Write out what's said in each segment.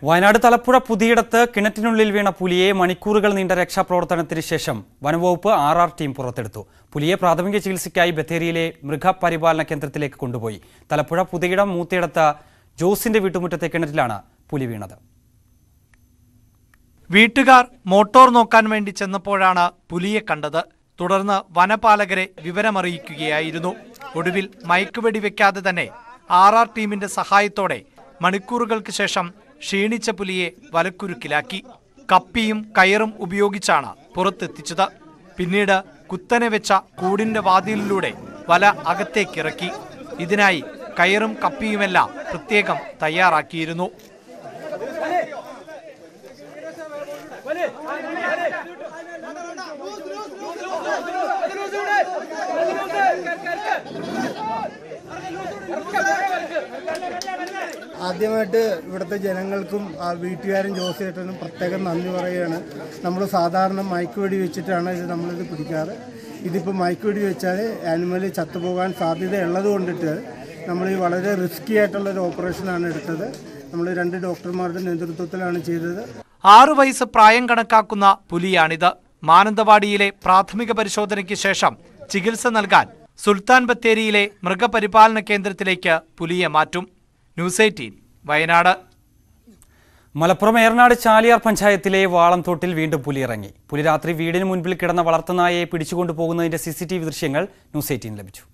വയനാട് തലപ്പുഴ പുതിയിടത്ത് കിണറ്റിനുള്ളിൽ വീണ പുലിയെ മണിക്കൂറുകൾ നീണ്ട രക്ഷാപ്രവർത്തനത്തിന് ശേഷം വനംവകുപ്പ് ആർ ആർ ടീം പുറത്തെടുത്തു പുലിയെ പ്രാഥമിക ചികിത്സയ്ക്കായി ബത്തേരിയിലെ മൃഗപരിപാലന കേന്ദ്രത്തിലേക്ക് കൊണ്ടുപോയി തലപ്പുഴ പുതിയിടം മൂത്തിയിടത്ത് ജോസിന്റെ വീട്ടുമുറ്റത്തെ കിണറ്റിലാണ് പുലി വീണത് വീട്ടുകാർ മോട്ടോർ നോക്കാൻ വേണ്ടി ചെന്നപ്പോഴാണ് പുലിയെ കണ്ടത് തുടർന്ന് വനപാലകരെ വിവരമറിയിക്കുകയായിരുന്നു ഒടുവിൽ മയക്കുവെടി വെക്കാതെ തന്നെ ആർ ആർ ടീമിന്റെ സഹായത്തോടെ മണിക്കൂറുകൾക്ക് ശേഷം ക്ഷീണിച്ച പുലിയെ വലക്കുരുക്കിലാക്കി കപ്പിയും കയറും ഉപയോഗിച്ചാണ് പുറത്തെത്തിച്ചത് പിന്നീട് കുത്തനെ വെച്ച കൂടിന്റെ വാതിലിലൂടെ വല അകത്തേക്കിറക്കി ഇതിനായി കയറും കപ്പിയുമെല്ലാം പ്രത്യേകം തയ്യാറാക്കിയിരുന്നു ആദ്യമായിട്ട് ഇവിടുത്തെ ജനങ്ങൾക്കും ആ വീട്ടുകാരും ജോസിയേട്ടനും പ്രത്യേകം നന്ദി പറയുകയാണ് നമ്മൾ സാധാരണ മയക്കുവെടി വെച്ചിട്ടാണ് ഇത് നമ്മളിത് പിടിക്കാറ് ഇതിപ്പോൾ മയക്കുവെടി വെച്ചാൽ ആനിമൽ ചത്തുപോകാൻ സാധ്യതയുള്ളത് കൊണ്ടിട്ട് നമ്മൾ ഈ വളരെ റിസ്കി ആയിട്ടുള്ളൊരു ഓപ്പറേഷനാണ് എടുത്തത് നമ്മൾ രണ്ട് ഡോക്ടർമാരുടെ നേതൃത്വത്തിലാണ് ചെയ്തത് ആറു വയസ്സ് പ്രായം കണക്കാക്കുന്ന പുലിയാണിത് മാനന്തവാടിയിലെ പ്രാഥമിക പരിശോധനയ്ക്ക് ശേഷം ചികിത്സ നൽകാൻ സുൽത്താൻ ബത്തേരിയിലെ മൃഗപരിപാലന കേന്ദ്രത്തിലേക്ക് പുലിയെ മാറ്റും ന്യൂസ് എയ്റ്റീൻ വയനാട് മലപ്പുറം ഏറനാട് ചാലിയാർ പഞ്ചായത്തിലെ വാളംതോട്ടിൽ വീണ്ടും പുലി ഇറങ്ങി പുലി രാത്രി വീടിന് മുൻപിൽ കിടന്ന വളർത്തുനായയെ പിടിച്ചുകൊണ്ടു പോകുന്നതിന്റെ സി സി ടി വി ദൃശ്യങ്ങൾ ന്യൂസ് എയ്റ്റീൻ ലഭിച്ചു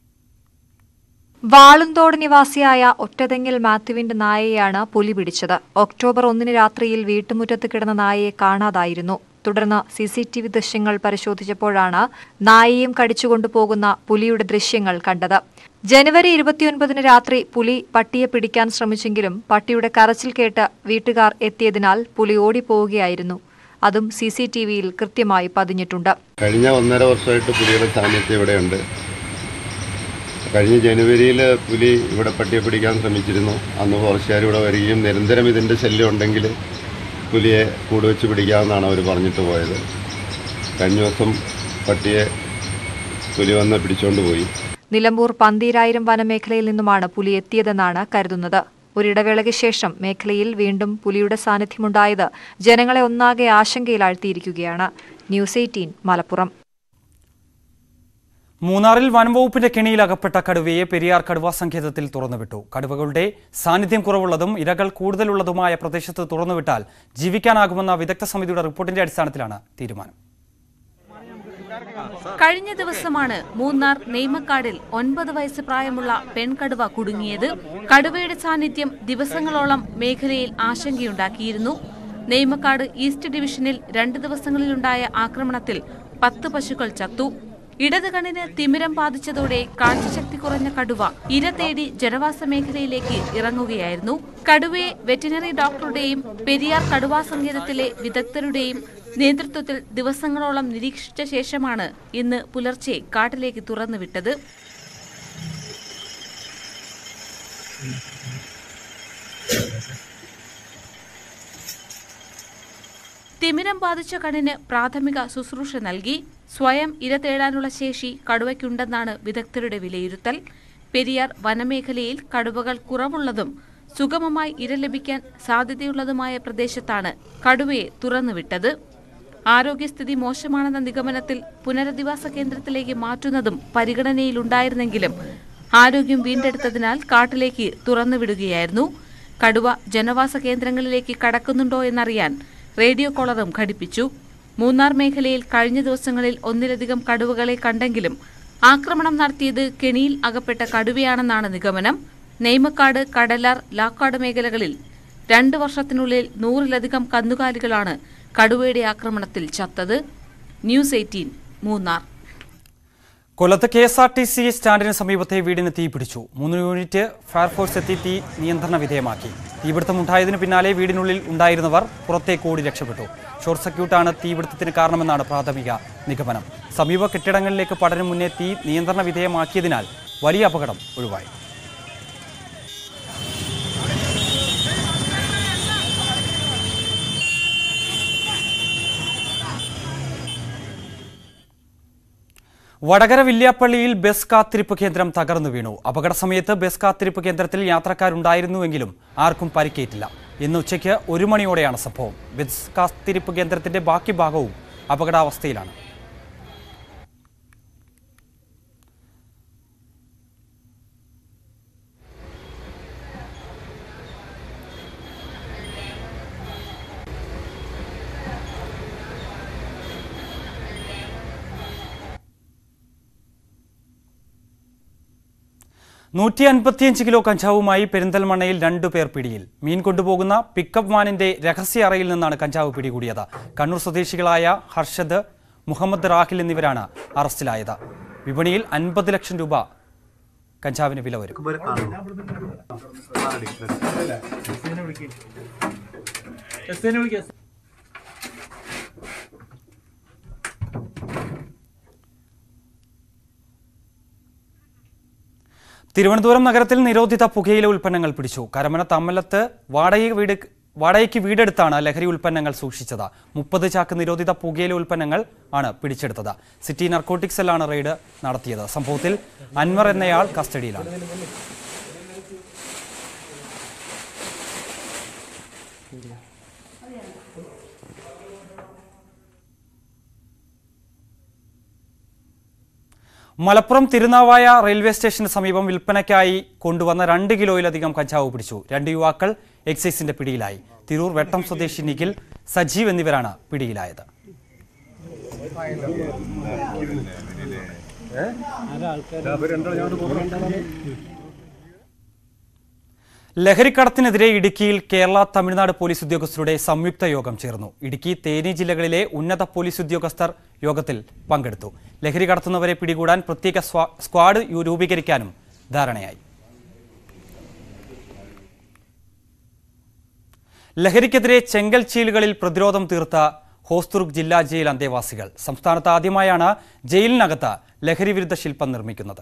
വാളുംതോട് നിവാസിയായ ഒറ്റതെങ്ങിൽ മാത്യുവിന്റെ നായയെയാണ് പുലി പിടിച്ചത് ഒക്ടോബർ ഒന്നിന് രാത്രിയിൽ വീട്ടുമുറ്റത്ത് കിടന്ന നായയെ കാണാതായിരുന്നു തുടർന്ന് സി സി ടി വി ദൃശ്യങ്ങൾ പരിശോധിച്ചപ്പോഴാണ് നായയും കടിച്ചുകൊണ്ടുപോകുന്ന പുലിയുടെ ദൃശ്യങ്ങൾ കണ്ടത് ജനുവരി ഇരുപത്തിയൊൻപതിന് രാത്രി പുലി പട്ടിയെ പിടിക്കാൻ ശ്രമിച്ചെങ്കിലും പട്ടിയുടെ കരച്ചിൽ കേട്ട് വീട്ടുകാർ എത്തിയതിനാൽ പുലി ഓടിപ്പോവുകയായിരുന്നു അതും സി സി ടി വിയിൽ കൃത്യമായി പതിഞ്ഞിട്ടുണ്ട് കഴിഞ്ഞ ഒന്നര വർഷമായിട്ട് പുലിയുടെ സാന്നിധ്യം ഇവിടെയുണ്ട് കഴിഞ്ഞ ജനുവരിയിൽ പുലി ഇവിടെ പട്ടിയെ പിടിക്കാൻ ശ്രമിച്ചിരുന്നു അന്ന് ഫോറസ്റ്റുകാർ ഇവിടെ വരികയും നിരന്തരം ഇതിൻ്റെ ശല്യം ഉണ്ടെങ്കിൽ പുലിയെ കൂട് വെച്ച് പിടിക്കാമെന്നാണ് അവർ പറഞ്ഞിട്ട് പോയത് കഴിഞ്ഞ ദിവസം പട്ടിയെ പുലി വന്ന് പിടിച്ചുകൊണ്ട് പോയി നിലമ്പൂർ പന്തീരായിരം വനമേഖലയിൽ നിന്നുമാണ് പുലി എത്തിയതെന്നാണ് കരുതുന്നത് ഒരിടവേളയ്ക്ക് ശേഷം മേഖലയിൽ വീണ്ടും പുലിയുടെ സാന്നിധ്യമുണ്ടായത് ജനങ്ങളെ ഒന്നാകെ ആശങ്കയിലാഴ്ത്തിയിരിക്കുകയാണ് ന്യൂസ് എയ്റ്റീൻ മലപ്പുറം മൂന്നാറിൽ വനംവകുപ്പിന്റെ കെണിയിൽ അകപ്പെട്ട കടുവയെ പെരിയാർ കടുവാ സങ്കേതത്തിൽ തുറന്നുവിട്ടു കടുവകളുടെ സാന്നിധ്യം കുറവുള്ളതും ഇരകൾ കൂടുതലുള്ളതുമായ പ്രദേശത്ത് തുറന്നുവിട്ടാൽ ജീവിക്കാനാകുമെന്ന വിദഗ്ധ സമിതിയുടെ റിപ്പോർട്ടിന്റെ അടിസ്ഥാനത്തിലാണ് തീരുമാനം കഴിഞ്ഞ ദിവസമാണ് മൂന്നാർ നെയ്മക്കാടിൽ ഒൻപത് വയസ്സ് പ്രായമുള്ള പെൺകടുവ കുടുങ്ങിയത് കടുവയുടെ സാന്നിധ്യം ദിവസങ്ങളോളം മേഖലയിൽ ആശങ്കയുണ്ടാക്കിയിരുന്നു നെയ്മക്കാട് ഈസ്റ്റ് ഡിവിഷനിൽ രണ്ട് ദിവസങ്ങളിലുണ്ടായ ആക്രമണത്തിൽ പത്ത് പശുക്കൾ ചത്തു ഇടത് കണ്ണിന് തിമിരം ബാധിച്ചതോടെ കാഴ്ചശക്തി കുറഞ്ഞ കടുവ ഇര തേടി ജനവാസ മേഖലയിലേക്ക് ഇറങ്ങുകയായിരുന്നു കടുവയെ വെറ്റിനറി ഡോക്ടറുടെയും പെരിയാർ കടുവാ സങ്കേതത്തിലെ വിദഗ്ധരുടെയും നേതൃത്വത്തിൽ ദിവസങ്ങളോളം നിരീക്ഷിച്ച ശേഷമാണ് ഇന്ന് പുലർച്ചെ കാട്ടിലേക്ക് തുറന്നുവിട്ടത് തിമിരം ബാധിച്ച കണ്ണിന് പ്രാഥമിക ശുശ്രൂഷ നൽകി സ്വയം ഇര തേടാനുള്ള ശേഷി കടുവയ്ക്കുണ്ടെന്നാണ് വിദഗ്ധരുടെ വിലയിരുത്തൽ പെരിയാർ വനമേഖലയിൽ കടുവകൾ കുറവുള്ളതും സുഗമമായി ഇര ലഭിക്കാൻ സാധ്യതയുള്ളതുമായ പ്രദേശത്താണ് കടുവയെ തുറന്നുവിട്ടത് ആരോഗ്യസ്ഥിതി മോശമാണെന്ന നിഗമനത്തിൽ പുനരധിവാസ കേന്ദ്രത്തിലേക്ക് മാറ്റുന്നതും പരിഗണനയിലുണ്ടായിരുന്നെങ്കിലും ആരോഗ്യം വീണ്ടെടുത്തതിനാൽ കാട്ടിലേക്ക് തുറന്നുവിടുകയായിരുന്നു കടുവ ജനവാസ കേന്ദ്രങ്ങളിലേക്ക് കടക്കുന്നുണ്ടോ എന്നറിയാൻ റേഡിയോ കോളറും ഘടിപ്പിച്ചു മൂന്നാർ മേഖലയിൽ കഴിഞ്ഞ ദിവസങ്ങളിൽ ഒന്നിലധികം കടുവകളെ കണ്ടെങ്കിലും ആക്രമണം നടത്തിയത് കെണിയിൽ അകപ്പെട്ട കടുവയാണെന്നാണ് നിഗമനം നെയ്മക്കാട് കടലാർ ലാക്കാട് മേഖലകളിൽ രണ്ട് വർഷത്തിനുള്ളിൽ നൂറിലധികം കന്നുകാലികളാണ് കടുവയുടെ ആക്രമണത്തിൽ ചത്തത് ന്യൂസ് എയ്റ്റീൻ മൂന്നാർ കൊല്ലത്ത് K S R T C സ്റ്റാൻഡിന് സമീപത്തെ വീടിന് തീ പിടിച്ചു മൂന്ന് യൂണിറ്റ് ഫയർഫോഴ്സ് എത്തി തീ നിയന്ത്രണ വിധേയമാക്കി തീപിടുത്തമുണ്ടായതിനു പിന്നാലെ വീടിനുള്ളിൽ ഉണ്ടായിരുന്നവർ പുറത്തേക്ക് ഓടി രക്ഷപ്പെട്ടു ഷോർട്ട് സർക്യൂട്ടാണ് തീപിടുത്തത്തിന് കാരണമെന്നാണ് പ്രാഥമിക നിഗമനം സമീപ കെട്ടിടങ്ങളിലേക്ക് പടരും മുന്നേ തീ നിയന്ത്രണ വിധേയമാക്കിയതിനാൽ വലിയ അപകടം ഒഴിവായി വടകര വില്യാപ്പള്ളിയിൽ ബസ് കാത്തിരിപ്പ് കേന്ദ്രം തകർന്നു വീണു അപകട സമയത്ത് ബസ് കാത്തിരിപ്പ് കേന്ദ്രത്തിൽ യാത്രക്കാരുണ്ടായിരുന്നുവെങ്കിലും ആർക്കും പരിക്കേറ്റില്ല ഇന്ന് ഉച്ചയ്ക്ക് ഒരു മണിയോടെയാണ് സംഭവം ബസ് കാത്തിരിപ്പ് കേന്ദ്രത്തിന്റെ ബാക്കി ഭാഗവും അപകടാവസ്ഥയിലാണ് നൂറ്റി അൻപത്തിയഞ്ച് കിലോ കഞ്ചാവുമായി പെരിന്തൽമണ്ണയിൽ രണ്ടു പേർ പിടിയിൽ മീൻ കൊണ്ടുപോകുന്ന പിക്കപ്പ് വാനിന്റെ രഹസ്യ അറയിൽ നിന്നാണ് കഞ്ചാവ് പിടികൂടിയത് കണ്ണൂർ സ്വദേശികളായ ഹർഷദ് മുഹമ്മദ് റാഹിൽ എന്നിവരാണ് അറസ്റ്റിലായത് വിപണിയിൽ അൻപത് ലക്ഷം രൂപ കഞ്ചാവിന് വില വരും തിരുവനന്തപുരം നഗരത്തിൽ നിരോധിത പുകയില ഉൽപ്പന്നങ്ങൾ പിടിച്ചു കരമന തമ്മലത്ത് വാടക വീട് വാടകയ്ക്ക് വീടെടുത്താണ് ലഹരി ഉൽപ്പന്നങ്ങൾ സൂക്ഷിച്ചത് മുപ്പത് ചാക്ക് നിരോധിത പുകയില ഉൽപ്പന്നങ്ങൾ ആണ് പിടിച്ചെടുത്തത് സിറ്റി നർക്കോട്ടിക് സെല്ലാണ് റെയ്ഡ് നടത്തിയത് സംഭവത്തിൽ അൻവർ എന്നയാൾ കസ്റ്റഡിയിലാണ് മലപ്പുറം തിരുനാവായ റെയിൽവേ സ്റ്റേഷന് സമീപം വിൽപ്പനയ്ക്കായി കൊണ്ടുവന്ന രണ്ട് കിലോയിലധികം കഞ്ചാവ് പിടിച്ചു രണ്ട് യുവാക്കൾ എക്സൈസിന്റെ പിടിയിലായി തിരൂർ വെട്ടം സ്വദേശി നിഖിൽ സജീവ് എന്നിവരാണ് പിടിയിലായത് ലഹരിക്കടത്തിനെതിരെ ഇടുക്കിയിൽ കേരള തമിഴ്നാട് പോലീസ് ഉദ്യോഗസ്ഥരുടെ സംയുക്ത യോഗം ചേർന്നു ഇടുക്കി തേനി ജില്ലകളിലെ ഉന്നത പോലീസ് ഉദ്യോഗസ്ഥർ യോഗത്തിൽ പങ്കെടുത്തു ലഹരി കടത്തുന്നവരെ പിടികൂടാൻ പ്രത്യേക സ്വാ- സ്ക്വാഡ് യു- രൂപീകരിക്കാനും ധാരണയായി ലഹരിക്കെതിരെ ചെങ്കൽ ചീലുകളിൽ പ്രതിരോധം തീർത്ത ഹോസ്തുർഗ് ജില്ലാ ജയിൽ അന്തേവാസികൾ സംസ്ഥാനത്ത് ആദ്യമായാണ് ജയിലിനകത്ത് ലഹരി വിരുദ്ധ ശില്പം നിർമ്മിക്കുന്നത്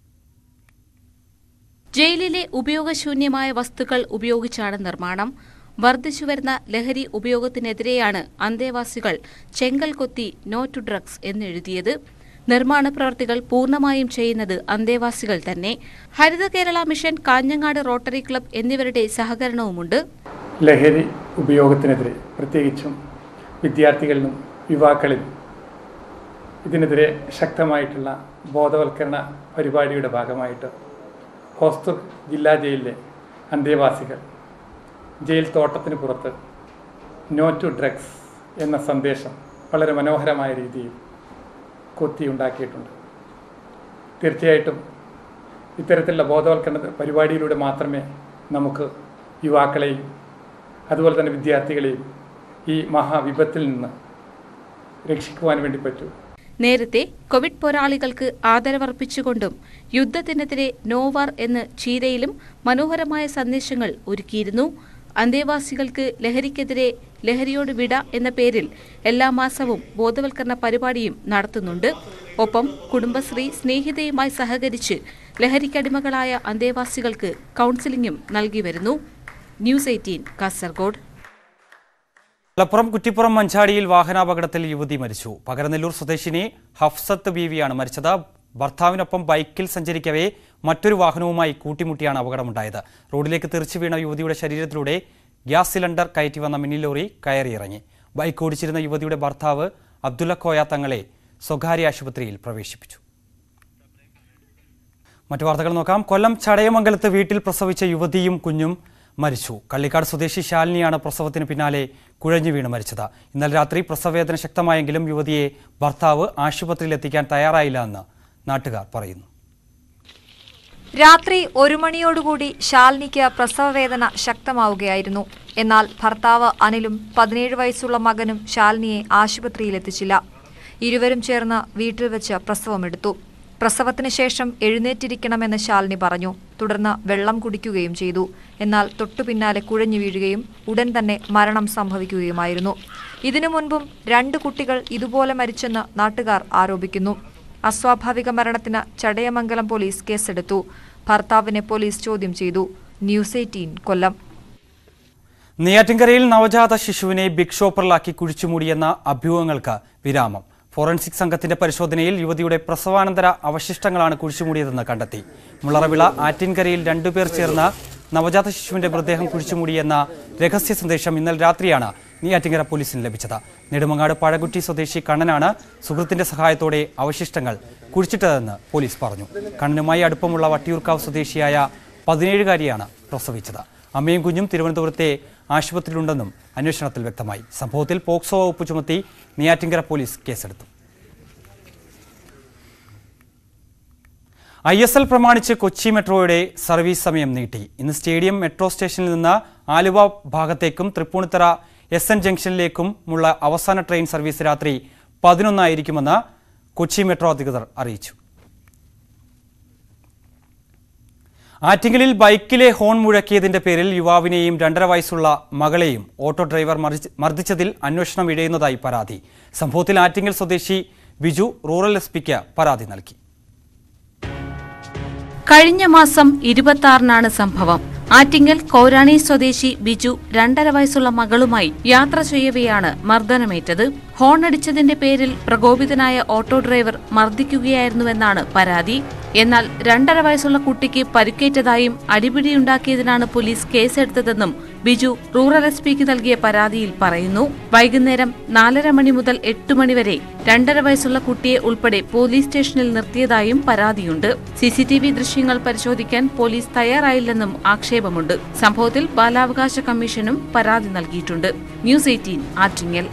ജയിലിലെ ഉപയോഗശൂന്യമായ വസ്തുക്കൾ ഉപയോഗിച്ചാണ് നിർമ്മാണം വർദ്ധിച്ചുവരുന്ന ലഹരി ഉപയോഗത്തിനെതിരെയാണ് അന്തേവാസികൾ ചെങ്കൽ കൊത്തി നോ ടു ഡ്രഗ്സ് എന്നെഴുതിയത് നിർമ്മാണ പ്രവർത്തികൾ പൂർണ്ണമായും ചെയ്യുന്നത് അന്തേവാസികൾ തന്നെ Haritha Kerala mission Kanhangad rotary club എന്നിവരുടെ സഹകരണവുമുണ്ട് ലഹരി ഉപയോഗത്തിനെതിരെ പ്രത്യേകിച്ചും വിദ്യാർത്ഥികളിലും യുവാക്കളിലും ഇതിനെതിരെ ശക്തമായിട്ടുള്ള ബോധവൽക്കരണ പരിപാടിയുടെ ഭാഗമായിട്ട് ഹോസ്തുർ ജില്ലാ ജയിലിലെ അന്തേവാസികൾ ജയിൽ തോട്ടത്തിന് പുറത്ത് നോ ടു ഡ്രഗ്സ് എന്ന സന്ദേശം വളരെ മനോഹരമായ രീതിയിൽ കൊത്തിയുണ്ടാക്കിയിട്ടുണ്ട് തീർച്ചയായിട്ടും ഇത്തരത്തിലുള്ള ബോധവൽക്കരണ പരിപാടിയിലൂടെ മാത്രമേ നമുക്ക് യുവാക്കളെയും അതുപോലെ തന്നെ വിദ്യാർത്ഥികളെയും ഈ മഹാവിപത്തിൽ നിന്ന് രക്ഷിക്കുവാൻ വേണ്ടി പറ്റൂ നേരത്തെ കോവിഡ് പോരാളികൾക്ക് ആദരവർപ്പിച്ചുകൊണ്ടും യുദ്ധത്തിനെതിരെ നോവാർ എന്ന് ചീരയിലും മനോഹരമായ സന്ദേശങ്ങൾ ഒരുക്കിയിരുന്നു അന്തേവാസികൾക്ക് ലഹരിക്കെതിരെ ലഹരിയോട് വിട എന്ന പേരിൽ എല്ലാ മാസവും ബോധവൽക്കരണ പരിപാടിയും നടത്തുന്നുണ്ട് ഒപ്പം കുടുംബശ്രീ സ്നേഹിതയുമായി സഹകരിച്ച് ലഹരിക്കടിമകളായ അന്തേവാസികൾക്ക് കൗൺസിലിംഗും നൽകി വരുന്നു ന്യൂസ് എയ്റ്റീൻ കാസർഗോഡ് മലപ്പുറം കുറ്റിപ്പുറം മഞ്ചാടിയിൽ വാഹനാപകടത്തിൽ യുവതി മരിച്ചു പകരനെല്ലൂർ സ്വദേശിനി ഹഫ്സത്ത് ബീവിയാണ് മരിച്ചത് ഭർത്താവിനൊപ്പം ബൈക്കിൽ സഞ്ചരിക്കവേ മറ്റൊരു വാഹനവുമായി കൂട്ടിമുട്ടിയാണ് അപകടമുണ്ടായത് റോഡിലേക്ക് തെറിച്ചു വീണ യുവതിയുടെ ശരീരത്തിലൂടെ ഗ്യാസ് സിലിണ്ടർ കയറ്റി വന്ന മിനി ലോറി കയറിയിറങ്ങി ബൈക്ക് ഓടിച്ചിരുന്ന യുവതിയുടെ ഭർത്താവ് അബ്ദുള്ള കോയ തങ്ങളെ സ്വകാര്യ ആശുപത്രിയിൽ പ്രവേശിപ്പിച്ചു മറ്റു വാർത്തകൾ നോക്കാം കൊല്ലം ചടയമംഗലത്ത് വീട്ടിൽ പ്രസവിച്ച യുവതിയും കുഞ്ഞും മരിച്ചു കള്ളിക്കാട് സ്വദേശി ശാലിനിയാണ് പ്രസവത്തിന് പിന്നാലെ കുഴഞ്ഞു വീണ് മരിച്ചത് ഇന്നലെ രാത്രി പ്രസവവേദന ശക്തമായെങ്കിലും യുവതിയെ ഭർത്താവ് ആശുപത്രിയിൽ എത്തിക്കാൻ തയ്യാറായില്ല എന്ന് നാട്ടുകാർ പറയുന്നു രാത്രി ഒരു മണിയോടുകൂടി ശാലിനിക്ക് പ്രസവവേദന ശക്തമാവുകയായിരുന്നു എന്നാൽ ഭർത്താവ് അനിലും പതിനേഴ് വയസ്സുള്ള മകനും ശാലിനിയെ ആശുപത്രിയിലെത്തിച്ചില്ല ഇരുവരും ചേർന്ന് വീട്ടിൽ വെച്ച് പ്രസവമെടുത്തു പ്രസവത്തിന് ശേഷം എഴുന്നേറ്റിരിക്കണമെന്ന് ശാലിനി പറഞ്ഞു തുടർന്ന് വെള്ളം കുടിക്കുകയും ചെയ്തു എന്നാൽ തൊട്ടു പിന്നാലെ കുഴഞ്ഞു വീഴുകയും ഉടൻ തന്നെ മരണം സംഭവിക്കുകയുമായിരുന്നു ഇതിനു മുൻപും രണ്ട് കുട്ടികൾ ഇതുപോലെ മരിച്ചെന്ന് നാട്ടുകാർ ആരോപിക്കുന്നു അസ്വാഭാവിക മരണത്തിന് ചടയമംഗലം പോലീസ് കേസെടുത്തു ഭർത്താവിനെ പോലീസ് ചോദ്യം ചെയ്തു ന്യൂസ് എയ്റ്റീൻ കൊല്ലം നെയ്യാറ്റിൻകരയിൽ നവജാത ശിശുവിനെ ബിഗ് ഷോപ്പറിലാക്കി കുഴിച്ചുമൂടിയെന്ന അഭ്യൂഹങ്ങൾക്ക് വിരാമം ഫോറൻസിക് സംഘത്തിന്റെ പരിശോധനയിൽ യുവതിയുടെ പ്രസവാനന്തര അവശിഷ്ടങ്ങളാണ് കുഴിച്ചുമൂടിയതെന്ന് കണ്ടെത്തി മുള്ളറവിള ആറ്റിൻകരയിൽ രണ്ടുപേർ ചേർന്ന് നവജാത ശിശുവിന്റെ മൃതദേഹം കുഴിച്ചുമൂടിയെന്ന രഹസ്യ സന്ദേശം ഇന്നലെ രാത്രിയാണ് നെയ്യാറ്റിങ്കര പോലീസിന് ലഭിച്ചത് നെടുമങ്ങാട് പഴകുറ്റി സ്വദേശി കണ്ണനാണ് സുഹൃത്തിന്റെ സഹായത്തോടെ അവശിഷ്ടങ്ങൾ കുഴിച്ചിട്ടതെന്ന് പോലീസ് പറഞ്ഞു കണ്ണനുമായി അടുപ്പമുള്ള വട്ടിയൂർക്കാവ് സ്വദേശിയായ പതിനേഴുകാരിയാണ് പ്രസവിച്ചത് അമ്മയും കുഞ്ഞും തിരുവനന്തപുരത്തെ ആശുപത്രിയിലുണ്ടെന്നും അന്വേഷണത്തിൽ വ്യക്തമായി സംഭവത്തിൽ പോക്സോ വകുപ്പ് ചുമത്തി നെയ്യാറ്റിങ്കര പോലീസ് കേസെടുത്തു ഐ എസ് എൽ പ്രമാണിച്ച് കൊച്ചി മെട്രോയുടെ സർവീസ് സമയം നീട്ടി ഇന്ന് സ്റ്റേഡിയം മെട്രോ സ്റ്റേഷനിൽ നിന്ന് ആലുവ ഭാഗത്തേക്കും തൃപ്പൂണിത്തറ എസ് എൻ ജംഗ്ഷനിലേക്കും ഉള്ള അവസാന ട്രെയിൻ സർവീസ് രാത്രി പതിനൊന്നായിരിക്കുമെന്ന് കൊച്ചി മെട്രോ അധികൃതർ അറിയിച്ചു ആറ്റിങ്ങലിൽ ബൈക്കിലെ ഹോൺ മുഴക്കിയതിന്റെ പേരിൽ യുവാവിനെയും രണ്ടര വയസ്സുള്ള മകളെയും ഓട്ടോ ഡ്രൈവർ മറിച്ച് മർദ്ദിച്ചതിൽ അന്വേഷണം ഇഴയുന്നതായി പരാതി സംഭവത്തിൽ ആറ്റിങ്ങൽ സ്വദേശി ബിജു റൂറൽ എസ് പിക്ക് പരാതി നൽകി കഴിഞ്ഞ മാസം ഇരുപത്തി ആറിനാണ് സംഭവം ആറ്റിങ്ങൽ കൗരാണി സ്വദേശി ബിജു രണ്ടര വയസ്സുള്ള മകളുമായി യാത്ര ചെയ്യവെയാണ് മർദ്ദനമേറ്റത് ഹോൺ അടിച്ചതിന്റെ പേരിൽ പ്രകോപിതനായ ഓട്ടോ ഡ്രൈവർ മർദ്ദിക്കുകയായിരുന്നുവെന്നാണ് പരാതി എന്നാൽ രണ്ടര വയസ്സുള്ള കുട്ടിക്ക് പരിക്കേറ്റതായും അടിപിടിയുണ്ടാക്കിയതിനാണ് പോലീസ് കേസെടുത്തതെന്നും ബിജു റൂറൽ എസ് പിക്ക് നൽകിയ പരാതിയിൽ പറയുന്നു വൈകുന്നേരം നാലര മണി മുതൽ എട്ട് മണിവരെ രണ്ടര വയസ്സുള്ള കുട്ടിയെ ഉൾപ്പെടെ പോലീസ് സ്റ്റേഷനിൽ നിർത്തിയതായും പരാതിയുണ്ട് സിസിടിവി ദൃശ്യങ്ങൾ പരിശോധിക്കാൻ പോലീസ് തയ്യാറായില്ലെന്നും ആക്ഷേപമുണ്ട് സംഭവത്തിൽ ബാലാവകാശ കമ്മീഷനും പരാതി നൽകിയിട്ടുണ്ട് ന്യൂസ് എയ്റ്റീൻ ആറ്റിങ്ങൽ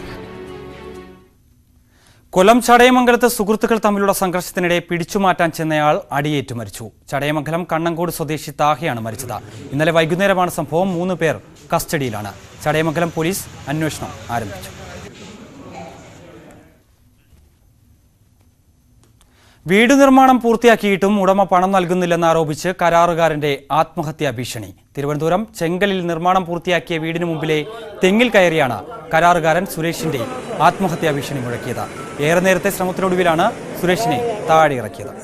കൊല്ലം ചടയമംഗലത്ത് സുഹൃത്തുക്കൾ തമ്മിലുള്ള സംഘർഷത്തിനിടെ പിടിച്ചുമാറ്റാൻ ചെന്നയാൾ അടിയേറ്റു മരിച്ചു ചടയമംഗലം കണ്ണങ്കോട് സ്വദേശി താഹയാണ് മരിച്ചത് ഇന്നലെ വൈകുന്നേരമാണ് സംഭവം മൂന്ന് പേർ കസ്റ്റഡിയിലാണ് ചടയമംഗലം പോലീസ് അന്വേഷണം ആരംഭിച്ചു വീട് നിർമ്മാണം പൂർത്തിയാക്കിയിട്ടും ഉടമ പണം നൽകുന്നില്ലെന്ന് ആരോപിച്ച് കരാറുകാരന്റെ ആത്മഹത്യാ ഭീഷണി തിരുവനന്തപുരം ചെങ്കലിൽ നിർമ്മാണം പൂർത്തിയാക്കിയ വീടിന് മുമ്പിലെ തെങ്ങിൽ കയറിയാണ് കരാറുകാരൻ സുരേഷിന്റെ ആത്മഹത്യാ ഭീഷണി മുഴക്കിയത് ഏറെ നേരത്തെ ശ്രമത്തിനൊടുവിലാണ് സുരേഷിനെ താഴെ ഇറക്കിയത്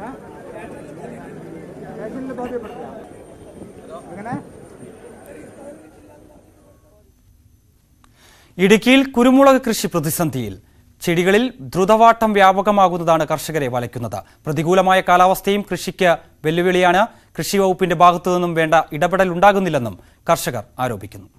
ഇടുക്കിയിൽ കുരുമുളക് കൃഷി പ്രതിസന്ധിയിൽ ചെടികളിൽ ദ്രുതവാട്ടം വ്യാപകമാകുന്നതാണ് കർഷകരെ വലയ്ക്കുന്നത് പ്രതികൂലമായ കാലാവസ്ഥയും കൃഷിക്ക് വെല്ലുവിളിയാണ് കൃഷി വകുപ്പിന്റെ ഭാഗത്തു നിന്നും വേണ്ട ഇടപെടൽ ഉണ്ടാകുന്നില്ലെന്നും കർഷകർ ആരോപിക്കുന്നു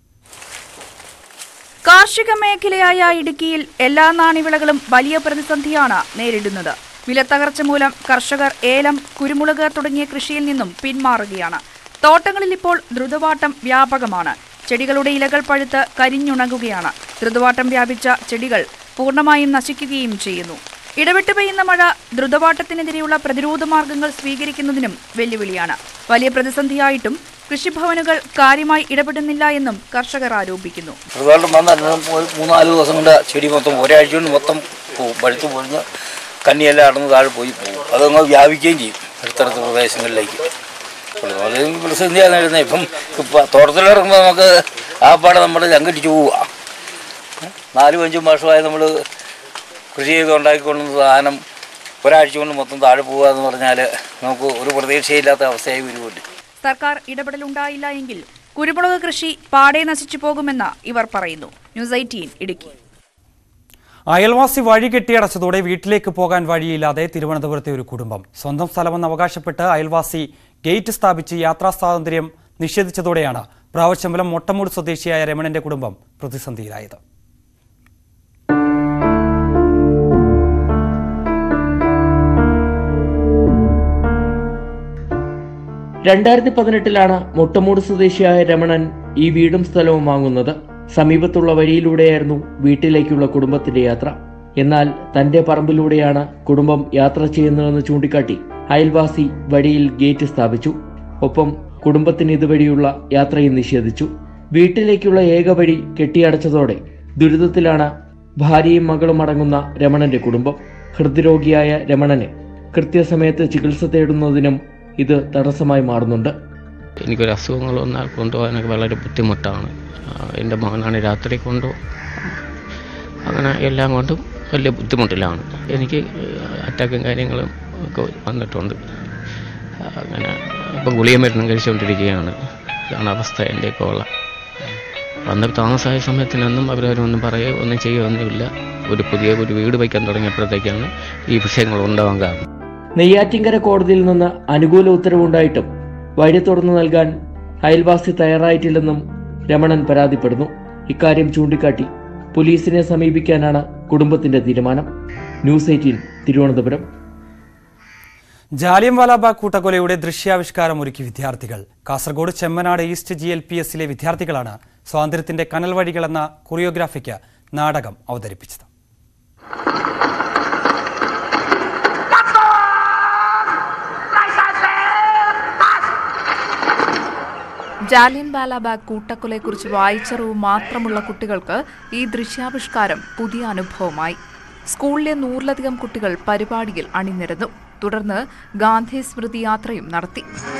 കാർഷിക മേഖലയായ ഇടുക്കിയിൽ എല്ലാ നാണ്യവിളകളും വലിയ പ്രതിസന്ധിയാണ് നേരിടുന്നത് വിലത്തകർച്ച മൂലം കർഷകർ ഏലം കുരുമുളക് തുടങ്ങിയ കൃഷിയിൽ നിന്നും പിന്മാറുകയാണ് തോട്ടങ്ങളിൽ ഇപ്പോൾ ദ്രുതവാട്ടം വ്യാപകമാണ് ചെടികളുടെ ഇലകൾ പഴുത്ത് കരിഞ്ഞുണങ്ങുകയാണ് ദ്രുതവാട്ടം വ്യാപിച്ച ചെടികൾ പൂർണ്ണമായും നശിക്കുകയും ചെയ്യുന്നു ഇടവിട്ട് പെയ്യുന്ന മഴ ദ്രുതവാട്ടത്തിനെതിരെയുള്ള പ്രതിരോധ മാർഗങ്ങൾ സ്വീകരിക്കുന്നതിനും വെല്ലുവിളിയാണ് വലിയ പ്രതിസന്ധിയായിട്ടും കൃഷിഭവനുകൾ കാര്യമായി ഇടപെടുന്നില്ല എന്നും കർഷകർ ആരോപിക്കുന്നു ചെറുതായിട്ട് വന്നിട്ട് ഒരു മൂന്നാല് ദിവസം കൊണ്ട് ചെടി മൊത്തം ഒരാഴ്ച കൊണ്ട് മൊത്തം പോകും പഴുത്ത് പൊഴിഞ്ഞ് കന്നിയെല്ലാം അടന്ന് താഴെ പോയി പോകും അതങ്ങ് വ്യാപിക്കുകയും ചെയ്യും അടുത്തടുത്ത പ്രദേശങ്ങളിലേക്ക് അതുപോലെ പ്രതിസന്ധിയാണ് നേരിടുന്നത് ഇപ്പം ഇപ്പം തോട്ടത്തിലിറങ്ങുമ്പോൾ നമുക്ക് ആ പാടെ നമ്മൾ ചങ്കടിച്ച് പോവുക നാലും അഞ്ചും വർഷമായി നമ്മൾ കൃഷി ചെയ്ത് ഉണ്ടാക്കിക്കൊണ്ടുവന്ന സാധനം ഒരാഴ്ച കൊണ്ട് മൊത്തം താഴെ പോവുക എന്ന് പറഞ്ഞാൽ നമുക്ക് ഒരു പ്രതീക്ഷയില്ലാത്ത അവസ്ഥയായി വരുമുണ്ട് സർക്കാർ ഇടപെടലുണ്ടായില്ല എങ്കിൽ കുരുമുളക് കൃഷി പാടെ നശിച്ചു പോകുമെന്ന് ഇവർ പറയുന്നു ന്യൂസ് എയ്റ്റീൻ ഇടുക്കി അയൽവാസി വഴി കെട്ടിയടച്ചതോടെ വീട്ടിലേക്ക് പോകാൻ വഴിയില്ലാതെ തിരുവനന്തപുരത്തെ ഒരു കുടുംബം സ്വന്തം സ്ഥലമെന്ന് അവകാശപ്പെട്ട് അയൽവാസി ഗേറ്റ് സ്ഥാപിച്ച് യാത്രാ സ്വാതന്ത്ര്യം നിഷേധിച്ചതോടെയാണ് പ്രാവശ്യമ്പലം മൊട്ടമൂട് സ്വദേശിയായ രമണന്റെ കുടുംബം പ്രതിസന്ധിയിലായത് രണ്ടായിരത്തി പതിനെട്ടിലാണ് മുട്ടമൂട് സ്വദേശിയായ രമണൻ ഈ വീടും സ്ഥലവും വാങ്ങുന്നത് സമീപത്തുള്ള വഴിയിലൂടെയായിരുന്നു വീട്ടിലേക്കുള്ള കുടുംബത്തിന്റെ യാത്ര എന്നാൽ തന്റെ പറമ്പിലൂടെയാണ് കുടുംബം യാത്ര ചെയ്യുന്നതെന്ന് ചൂണ്ടിക്കാട്ടി അയൽവാസി വഴിയിൽ ഗേറ്റ് സ്ഥാപിച്ചു ഒപ്പം കുടുംബത്തിന് ഇതുവഴിയുള്ള യാത്രയും നിഷേധിച്ചു വീട്ടിലേക്കുള്ള ഏക വഴി കെട്ടിയടച്ചതോടെ ദുരിതത്തിലാണ് ഭാര്യയും മകളും അടങ്ങുന്ന രമണന്റെ കുടുംബം ഹൃദ്രോഗിയായ രമണന് കൃത്യസമയത്ത് ചികിത്സ തേടുന്നതിനും ഇത് തടസ്സമായി മാറുന്നുണ്ട് എനിക്കൊരു അസുഖങ്ങൾ വന്നാൽ കൊണ്ടുപോകാനൊക്കെ വളരെ ബുദ്ധിമുട്ടാണ് ആ, എൻ്റെ മകനാണ് രാത്രി കൊണ്ടു അങ്ങനെ എല്ലാം കൊണ്ടും വലിയ ബുദ്ധിമുട്ടിലാണ് എനിക്ക് അറ്റാക്കും കാര്യങ്ങളും ഒക്കെ വന്നിട്ടുണ്ട് അങ്ങനെ ഇപ്പം ഗുളിക മരുന്നും കഴിച്ചുകൊണ്ടിരിക്കുകയാണ് ഇതാണ് അവസ്ഥ എൻ്റെ ഇപ്പോൾ ഉള്ള അന്ന് താമസമായ സമയത്തിനൊന്നും അവരൊന്നും പറയുകയോ ഒന്നും ചെയ്യുകയൊന്നുമില്ല ഒരു പുതിയ ഒരു വീട് വയ്ക്കാൻ തുടങ്ങിയപ്പോഴത്തേക്കാണ് ഈ വിഷയങ്ങൾ ഉണ്ടാവാൻ കാരണം നെയ്യാറ്റിങ്കര കോടതിയിൽ നിന്ന് അനുകൂല ഉത്തരവുണ്ടായിട്ടും വഴി തുറന്നു നൽകാൻ അയൽവാസി തയ്യാറായിട്ടില്ലെന്നും രമണൻ പരാതിപ്പെടുന്നു ഇക്കാര്യം ചൂണ്ടിക്കാട്ടി പോലീസിനെ സമീപിക്കാനാണ് കുടുംബത്തിന്റെ തീരുമാനം ന്യൂസ് എയ്റ്റീൻ തിരുവനന്തപുരം ജാലിയം വാലാബാഗ് കൂട്ടക്കൊലയുടെ ദൃശ്യാവിഷ്കാരം ഒരുക്കി വിദ്യാർത്ഥികൾ Kasaragod Chemnad east G L P എസിലെ വിദ്യാർത്ഥികളാണ് സ്വാതന്ത്ര്യത്തിന്റെ കനൽ വഴികൾ എന്ന കൊറിയോഗ്രാഫിക്ക് നാടകം അവതരിപ്പിച്ചത് ജാലിയൻ വാലാബാഗ് കൂട്ടക്കൊലയെക്കുറിച്ച് വായിച്ചറിവ് മാത്രമുള്ള കുട്ടികൾക്ക് ഈ ദൃശ്യാവിഷ്കാരം പുതിയ അനുഭവമായി സ്കൂളിലെ നൂറിലധികം കുട്ടികൾ പരിപാടിയിൽ അണിനിരന്നു തുടർന്ന് ഗാന്ധി സ്മൃതി യാത്രയും നടത്തി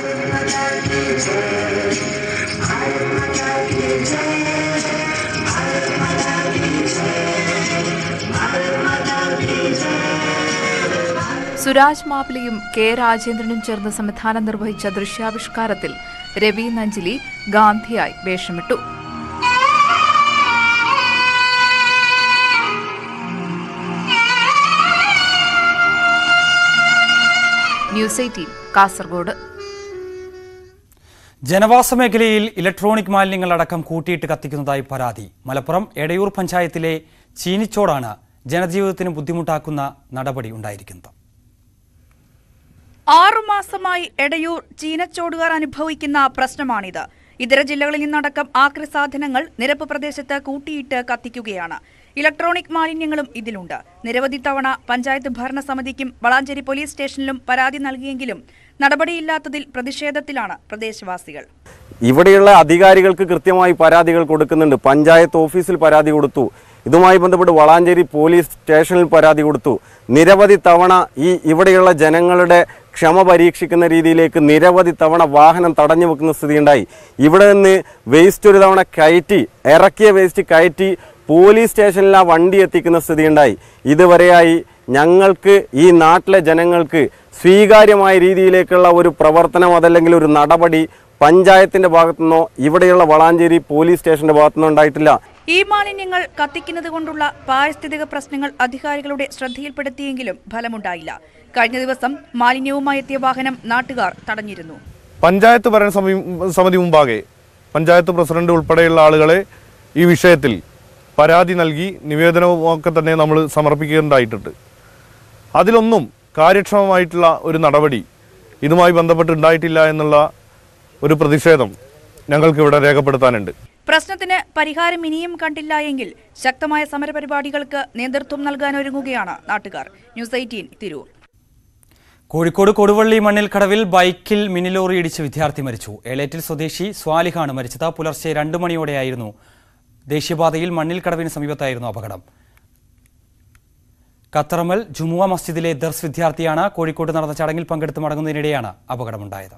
സുരാജ് മാപ്പിളിയും കെ രാജേന്ദ്രനും ചേർന്ന് സംവിധാനം നിർവഹിച്ച ദൃശ്യാവിഷ്കാരത്തിൽ രവി നഞ്ചിലി ഗാന്ധിയായി വേഷമിട്ടു ന്യൂസ് എയ്റ്റീൻ കാസർഗോഡ് ജനവാസ മേഖലയിൽ ഇലക്ട്രോണിക് മാലിന്യങ്ങൾ അടക്കം കൂട്ടിയിട്ട് കത്തിക്കുന്നതായി പരാതി മലപ്പുറം എടയൂർ പഞ്ചായത്തിലെ ചീനിച്ചോടാണ് ജനജീവിതത്തിന് ബുദ്ധിമുട്ടാക്കുന്ന നടപടി ഉണ്ടായിരിക്കുന്നത് ആറുമാസമായി എടയൂർ ചീനച്ചോടുകാർ അനുഭവിക്കുന്ന പ്രശ്നമാണിത് ഇതര ജില്ലകളിൽ നിന്നടക്കം ആക്രി സാധനങ്ങൾ നിരപ്പ് പ്രദേശത്ത് കൂട്ടിയിട്ട് കത്തിക്കുകയാണ് ഇലക്ട്രോണിക് മാലിന്യങ്ങളും ഇതിലുണ്ട് നിരവധി തവണ പഞ്ചായത്ത് ഭരണസമിതിക്കും വളാഞ്ചേരി പോലീസ് സ്റ്റേഷനിലും പരാതി നൽകിയെങ്കിലും നടപടിയില്ലാത്തതിൽ പ്രതിഷേധത്തിലാണ് പ്രദേശവാസികൾ ഇവിടെയുള്ള അധികാരികൾക്ക് കൃത്യമായി പരാതികൾ കൊടുക്കുന്നുണ്ട് പഞ്ചായത്ത് ഓഫീസിൽ പരാതി കൊടുത്തു ഇതുമായി ബന്ധപ്പെട്ട് വളാഞ്ചേരി പോലീസ് സ്റ്റേഷനിൽ പരാതി കൊടുത്തു നിരവധി തവണ ഈ ഇവിടെയുള്ള ജനങ്ങളുടെ ക്ഷമ പരീക്ഷിക്കുന്ന രീതിയിലേക്ക് നിരവധി തവണ വാഹനം തടഞ്ഞു വെക്കുന്ന സ്ഥിതിയുണ്ടായി ഇവിടെ നിന്ന് വേസ്റ്റ് ഒരു തവണ കയറ്റി ഇറക്കിയ വേസ്റ്റ് കയറ്റി പോലീസ് സ്റ്റേഷനിൽ ആ വണ്ടി എത്തിക്കുന്ന സ്ഥിതിയുണ്ടായി ഇതുവരെയായി ഞങ്ങൾക്ക് ഈ നാട്ടിലെ ജനങ്ങൾക്ക് സ്വീകാര്യമായ രീതിയിലേക്കുള്ള ഒരു പ്രവർത്തനം അതല്ലെങ്കിൽ ഒരു നടപടി പഞ്ചായത്തിന്റെ ഭാഗത്തുനിന്നോ ഇവിടെയുള്ള വളാഞ്ചേരി പോലീസ് സ്റ്റേഷന്റെ ഭാഗത്തുനിന്നോ ഉണ്ടായിട്ടില്ല ഈ മാലിന്യങ്ങൾ കത്തിക്കുന്നത് കൊണ്ടുള്ള പാരിസ്ഥിതിക പ്രശ്നങ്ങൾ അധികാരികളുടെ ശ്രദ്ധയിൽപ്പെടുത്തിയെങ്കിലും ഫലമുണ്ടായില്ല കഴിഞ്ഞ ദിവസം മാലിന്യവുമായി എത്തിയ വാഹനം നാട്ടുകാർ തടഞ്ഞിരുന്നു പഞ്ചായത്ത് ഭരണ സമി- സമിതി മുമ്പാകെ പഞ്ചായത്ത് പ്രസിഡന്റ് ഉൾപ്പെടെയുള്ള ആളുകളെ ഈ വിഷയത്തിൽ പരാതി നൽകി നിവേദനവുമൊക്കെ തന്നെ നമ്മൾ സമർപ്പിക്കേണ്ടതായിട്ടുണ്ട് അതിലൊന്നും കാര്യക്ഷമമായിട്ടുള്ള ഒരു നടപടി ഇതുമായി ബന്ധപ്പെട്ട് ഉണ്ടായിട്ടില്ല എന്നുള്ള ഒരു പ്രതിഷേധം ഞങ്ങൾക്കിവിടെ രേഖപ്പെടുത്താനുണ്ട് പ്രശ്നത്തിന് പരിഹാരം ഇനിയും കണ്ടില്ല എങ്കിൽ ശക്തമായ സമരപരിപാടികൾക്ക് നേതൃത്വം നൽകാനൊരുങ്ങുകയാണ് നാട്ടുകാർ ന്യൂസ് എയ്റ്റീൻ തിരൂർ കോഴിക്കോട് കൊടുവള്ളി മണ്ണിൽ കടവിൽ ബൈക്കിൽ മിനിലോറി ഇടിച്ച് വിദ്യാർത്ഥി മരിച്ചു ഏലേറ്റിൽ സ്വദേശി സ്വാലിഹാണ് മരിച്ചത് പുലർച്ചെ രണ്ടു മണിയോടെയായിരുന്നു ദേശീയപാതയിൽ മണ്ണിൽ കടവിന് സമീപത്തായിരുന്നു അപകടം ഖത്തറമൽ ജുമുഅ മസ്ജിദിലെ ദർസ് വിദ്യാർത്ഥിയാണ് കോഴിക്കോട് നടന്ന ചടങ്ങിൽ പങ്കെടുത്ത് മടങ്ങുന്നതിനിടെയാണ് അപകടമുണ്ടായത്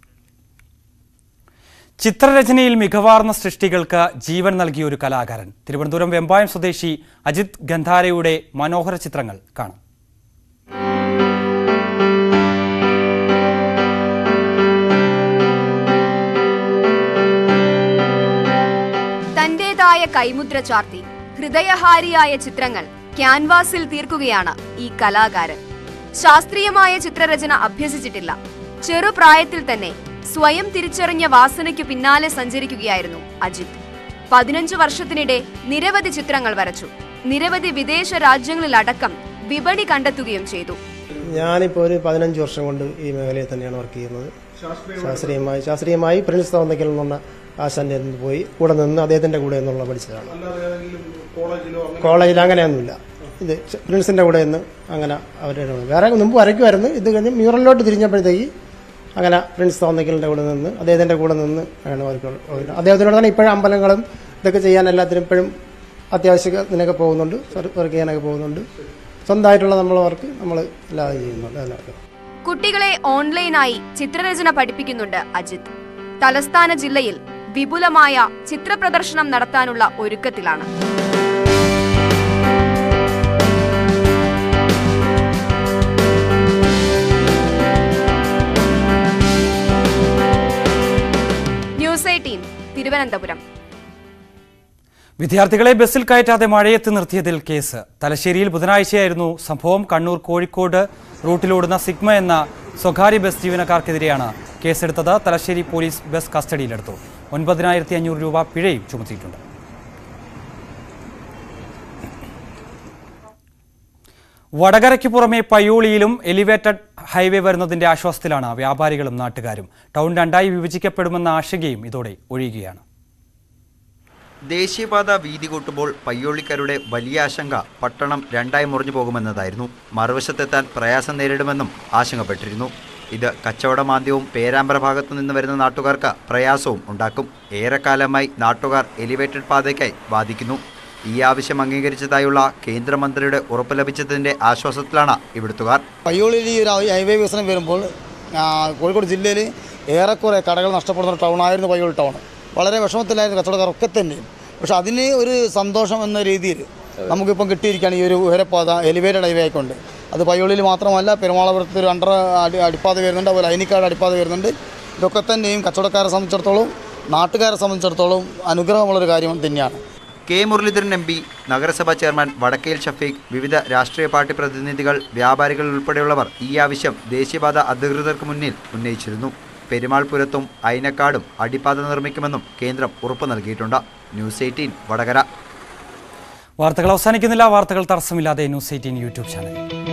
ചിത്രരചനയിൽ മികവാർന്ന സൃഷ്ടികൾക്ക് ജീവൻ നൽകിയ ഒരു കലാകാരൻ തിരുവനന്തപുരം വെമ്പായം സ്വദേശി അജിത് ഗന്ധാരയുടെ മനോഹര ചിത്രങ്ങൾ കാണാം തന്റേതായ കൈമുദ്ര ചാർത്തി ഹൃദയഹാരിയായ ചിത്രങ്ങൾ ക്യാൻവാസിൽ തീർക്കുകയാണ് ഈ കലാകാരൻ ശാസ്ത്രീയമായ ചിത്രരചന അഭ്യസിച്ചിട്ടില്ല ചെറുപ്രായത്തിൽ തന്നെ സ്വയം തിരിച്ചറിഞ്ഞ വാസനയ്ക്കു പിന്നാലെ സഞ്ചരിക്കുകയായിരുന്നു അജിത് പതിനഞ്ചു വർഷത്തിനിടെ നിരവധി ചിത്രങ്ങൾ വരച്ചു നിരവധി വിദേശ രാജ്യങ്ങളിലടക്കം വിപണി കണ്ടെത്തുകയും ചെയ്തു ഞാനിപ്പോൾ ഒരു പതിനഞ്ച് വർഷം കൊണ്ട് ഈ മേഖലയിൽ തന്നെയാണ് വർക്ക് ചെയ്യുന്നത് ശാസ്ത്രീയമായി ശാസ്ത്രീയമായി പ്രിൻസ് തോന്നയ്ക്കൽ നിന്ന ആശാന്റെ അടുത്ത് പോയി കൂടെ നിന്ന് അദ്ദേഹത്തിന്റെ കൂടെ എന്നുള്ള പഠിച്ചതാണ് കോളേജിൽ അങ്ങനെയൊന്നുമില്ല ഇത് പ്രിൻസിന്റെ കൂടെ നിന്ന് അങ്ങനെ അവരുടെ കൂടെ. വേറെ മുമ്പ് വരയ്ക്കുമായിരുന്നു ഇത് കഴിഞ്ഞ് മ്യൂറലിലോട്ട് തിരിഞ്ഞപ്പോഴത്തേക്ക് അങ്ങനെ പ്രിൻസ് തോന്നയ്ക്കലിന്റെ കൂടെ നിന്ന് അദ്ദേഹത്തിന്റെ കൂടെ നിന്ന് ആണ് വർക്ക് അദ്ദേഹത്തിനോട് തന്നെ ഇപ്പോഴും അമ്പലങ്ങളും ഇതൊക്കെ ചെയ്യാൻ എല്ലാത്തിനും ഇപ്പോഴും അത്യാവശ്യത്തിനൊക്കെ പോകുന്നുണ്ട് വർക്ക് ചെയ്യാനൊക്കെ പോകുന്നുണ്ട് സ്വന്തമായിട്ടുള്ള നമ്മളെ വർക്ക് നമ്മൾ എല്ലാവരും ചെയ്യുന്നുണ്ട് എല്ലാവർക്കും കുട്ടികളെ ഓൺലൈനായി ചിത്രരചന പഠിപ്പിക്കുന്നുണ്ട് അജിത് തലസ്ഥാന ജില്ലയിൽ വിപുലമായ ചിത്രപ്രദർശനം നടത്താനുള്ള ഒരുക്കത്തിലാണ് ന്യൂസ് എയ്റ്റീൻ തിരുവനന്തപുരം വിദ്യാർത്ഥികളെ ബസ്സിൽ കയറ്റാതെ മഴയത്ത് നിർത്തിയതിൽ കേസ് തലശ്ശേരിയിൽ ബുധനാഴ്ചയായിരുന്നു സംഭവം കണ്ണൂർ കോഴിക്കോട് റൂട്ടിലോടുന്ന സിഗ്മ എന്ന സ്വകാര്യ ബസ് ജീവനക്കാർക്കെതിരെയാണ് കേസെടുത്തത് തലശ്ശേരി പോലീസ് ബസ് കസ്റ്റഡിയിലെടുത്തു ഒൻപതിനായിരത്തി അഞ്ഞൂറ് രൂപ പിഴയും ചുമത്തിയിട്ടുണ്ട് വടകരയ്ക്ക് പുറമെ പയ്യോളിയിലും എലിവേറ്റഡ് ഹൈവേ വരുന്നതിന്റെ ആശ്വാസത്തിലാണ് വ്യാപാരികളും നാട്ടുകാരും ടൗൺ രണ്ടായി വിഭജിക്കപ്പെടുമെന്ന ആശങ്കയും ഇതോടെ ഒഴിയുകയാണ് ദേശീയപാത വീതി കൂട്ടുമ്പോൾ പയ്യോളിക്കാരുടെ വലിയ ആശങ്ക പട്ടണം രണ്ടായി മുറിഞ്ഞു പോകുമെന്നതായിരുന്നു മറുവശത്തെത്താൻ പ്രയാസം നേരിടുമെന്നും ആശങ്കപ്പെട്ടിരുന്നു ഇത് കച്ചവടമാന്ദ്യവും പേരാമ്പ്ര ഭാഗത്തു നിന്ന് വരുന്ന നാട്ടുകാർക്ക് പ്രയാസവും ഉണ്ടാക്കും ഏറെക്കാലമായി നാട്ടുകാർ എലിവേറ്റഡ് പാതയ്ക്കായി വാദിക്കുന്നു ഈ ആവശ്യം അംഗീകരിച്ചതായുള്ള കേന്ദ്രമന്ത്രിയുടെ ഉറപ്പ് ലഭിച്ചതിന്റെ ആശ്വാസത്തിലാണ് ഇവിടുത്തുകാർ പയ്യോളിയിൽ ഈ ഒരു ഹൈവേ വികസനം വരുമ്പോൾ ആ, കോഴിക്കോട് ജില്ലയിൽ ഏറെക്കുറെ കടകൾ നഷ്ടപ്പെടുന്ന ഒരു ടൗണായിരുന്നു പയ്യോളി ടൗൺ വളരെ വിഷമത്തിലായിരുന്നു കച്ചവടക്കാരൊക്കെ തന്നെയും പക്ഷെ അതിന് ഒരു സന്തോഷം എന്ന രീതിയിൽ നമുക്കിപ്പം കിട്ടിയിരിക്കുകയാണ് ഈ ഒരു ഉയരപ്പാത എലിവേറ്റഡ് ഹൈവേ ആയിക്കൊണ്ട് അത് പയ്യോളിയിൽ മാത്രമല്ല പെരുമാളപുരത്ത് ഒരു അണ്ടർ അടി അടിപ്പാത വരുന്നുണ്ട് അതുപോലെ അയനിക്കാട് അടിപ്പാത വരുന്നുണ്ട് ഇതൊക്കെ തന്നെയും കച്ചവടക്കാരെ സംബന്ധിച്ചിടത്തോളം നാട്ടുകാരെ സംബന്ധിച്ചിടത്തോളം അനുഗ്രഹമുള്ളൊരു കാര്യം തന്നെയാണ് കെ മുരളീധരൻ എം പി നഗരസഭാ ചെയർമാൻ വടക്കേൽ ഷഫീഖ് വിവിധ രാഷ്ട്രീയ പാർട്ടി പ്രതിനിധികൾ വ്യാപാരികൾ ഉൾപ്പെടെയുള്ളവർ ഈ ആവശ്യം ദേശീയപാത അധികൃതർക്ക് മുന്നിൽ ഉന്നയിച്ചിരുന്നു പെരുമാൾപുരത്തും അയനക്കാടും അടിപ്പാത നിർമ്മിക്കുമെന്നും കേന്ദ്രം ഉറപ്പു നൽകിയിട്ടുണ്ട് ന്യൂസ് എയ്റ്റീൻ വടകര വാർത്തകൾ അവസാനിക്കുന്നില്ല വാർത്തകൾ തടസ്സമില്ലാതെ ന്യൂസ് എയ്റ്റീൻ യൂട്യൂബ് ചാനൽ